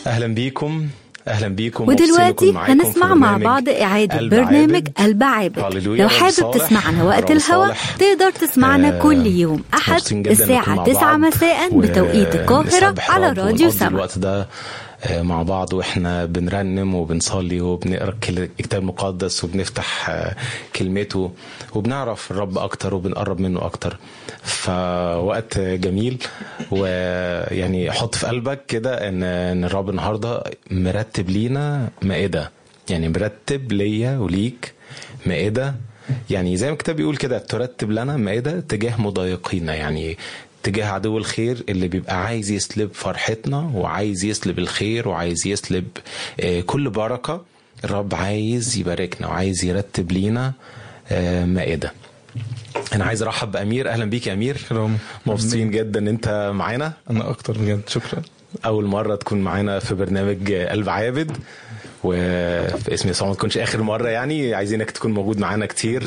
اهلا بيكم اهلا بيكم ودلوقتي هنسمع مع بعض إعادة برنامج قلب عابد لو حابب تسمعنا وقت الهوا تقدر تسمعنا آه كل يوم أحد الساعة 9 مساء بتوقيت القاهرة على راديو سما الوقت ده مع بعض واحنا بنرنم وبنصلي وبنقرا الكتاب المقدس وبنفتح كلمته وبنعرف الرب اكتر وبنقرب منه اكتر فوقت جميل ويعني حط في قلبك كده ان ان الرب النهارده مرتب لينا مائده يعني مرتب ليا وليك مائده يعني زي ما الكتاب بيقول كده ترتب لنا مائده تجاه مضايقينا يعني تجاه عدو الخير اللي بيبقى عايز يسلب فرحتنا وعايز يسلب الخير وعايز يسلب كل بركة الرب عايز يباركنا وعايز يرتب لينا مائدة انا عايز ارحب بامير اهلا بيك يا امير رامي مبسوطين جدا ان انت معانا انا اكتر بجد شكرا اول مره تكون معانا في برنامج قلب عابد وفي اسم يسوع ما تكونش اخر مره يعني عايزينك تكون موجود معانا كتير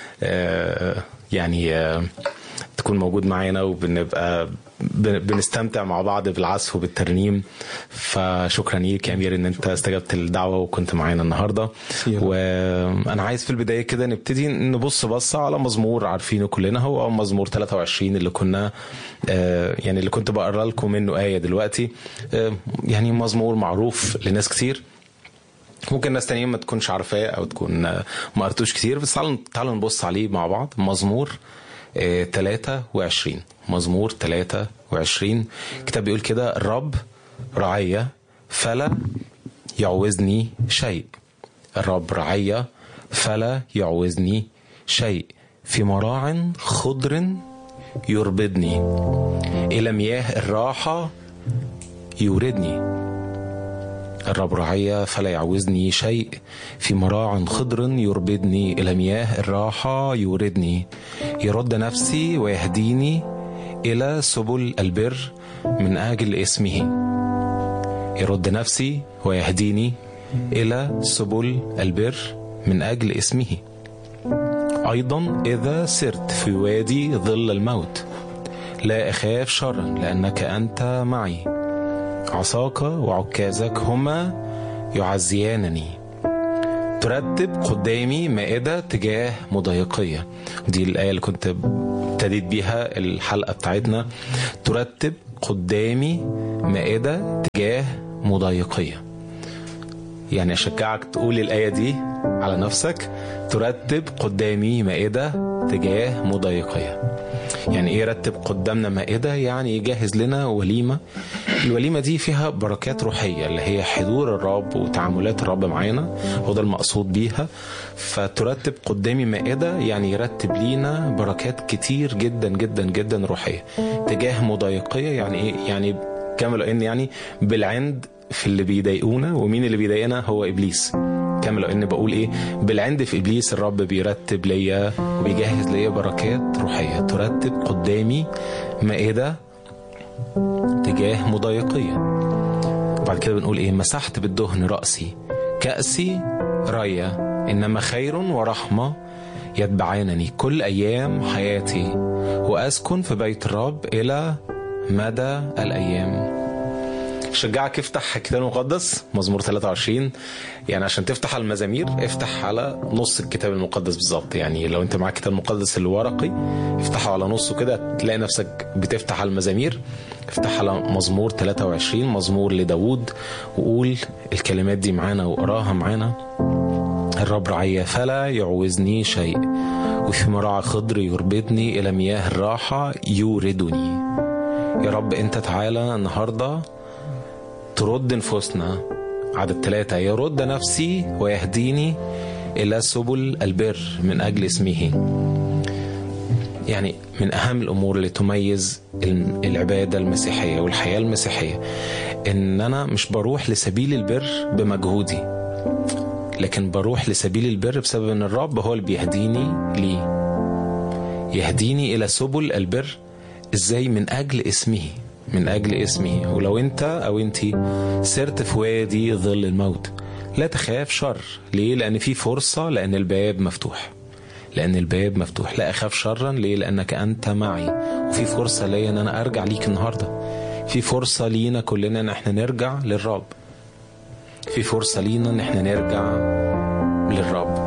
يعني تكون موجود معانا وبنبقى بنستمتع مع بعض بالعزف وبالترنيم فشكرا ليك يا امير ان انت استجبت الدعوه وكنت معانا النهارده وانا عايز في البدايه كده نبتدي نبص بصه على مزمور عارفينه كلنا هو مزمور 23 اللي كنا يعني اللي كنت بقرا لكم منه ايه دلوقتي يعني مزمور معروف لناس كتير ممكن ناس تانيين ما تكونش عارفاه او تكون ما قرتوش كتير بس تعالوا تعالوا نبص عليه مع بعض مزمور 23 مزمور 23 الكتاب بيقول كده الرب رعية فلا يعوزني شيء الرب رعية فلا يعوزني شيء في مراع خضر يربدني إلى مياه الراحة يوردني الرب رعية فلا يعوزني شيء في مراع خضر يربدني إلى مياه الراحة يوردني يرد نفسي ويهديني إلى سبل البر من أجل اسمه يرد نفسي ويهديني إلى سبل البر من أجل اسمه أيضا إذا سرت في وادي ظل الموت لا أخاف شرا لأنك أنت معي عصاك وعكازك هما يعزيانني ترتب قدامي مائدة تجاه مضايقية دي الآية اللي كنت ابتديت بيها الحلقة بتاعتنا ترتب قدامي مائدة تجاه مضايقية يعني أشجعك تقول الآية دي على نفسك ترتب قدامي مائدة تجاه مضايقية يعني ايه رتب قدامنا مائدة يعني يجهز لنا وليمة الوليمة دي فيها بركات روحية اللي هي حضور الرب وتعاملات الرب معانا هو ده المقصود بيها فترتب قدامي مائدة يعني يرتب لينا بركات كتير جدا جدا جدا روحية تجاه مضايقية يعني ايه يعني كامل ان يعني بالعند في اللي بيضايقونا ومين اللي بيضايقنا هو ابليس كامل ان بقول ايه بالعند في ابليس الرب بيرتب ليا وبيجهز ليا بركات روحيه ترتب قدامي مائده تجاه مضايقيه بعد كده بنقول ايه مسحت بالدهن راسي كاسي رايه انما خير ورحمه يتبعانني كل ايام حياتي واسكن في بيت الرب الى مدى الايام شجعك افتح الكتاب المقدس مزمور 23 يعني عشان تفتح على المزامير افتح على نص الكتاب المقدس بالظبط يعني لو انت معاك الكتاب المقدس اللي ورقي افتحه على نصه كده تلاقي نفسك بتفتح على المزامير افتح على مزمور 23 مزمور لداود وقول الكلمات دي معانا وقراها معانا الرب رعية فلا يعوزني شيء وفي مراعى خضر يربطني إلى مياه الراحة يوردني يا رب انت تعالى النهارده ترد نفوسنا عدد ثلاثة يرد نفسي ويهديني إلى سبل البر من أجل اسمه يعني من أهم الأمور اللي تميز العبادة المسيحية والحياة المسيحية إن أنا مش بروح لسبيل البر بمجهودي لكن بروح لسبيل البر بسبب إن الرب هو اللي بيهديني ليه يهديني إلى سبل البر إزاي من أجل اسمه من أجل اسمه ولو أنت أو أنت سرت في وادي ظل الموت لا تخاف شر ليه؟ لأن في فرصة لأن الباب مفتوح لأن الباب مفتوح لا أخاف شرا ليه؟ لأنك أنت معي وفي فرصة ليا أن أنا أرجع ليك النهاردة في فرصة لينا كلنا أن احنا نرجع للرب في فرصة لينا ان احنا نرجع للرب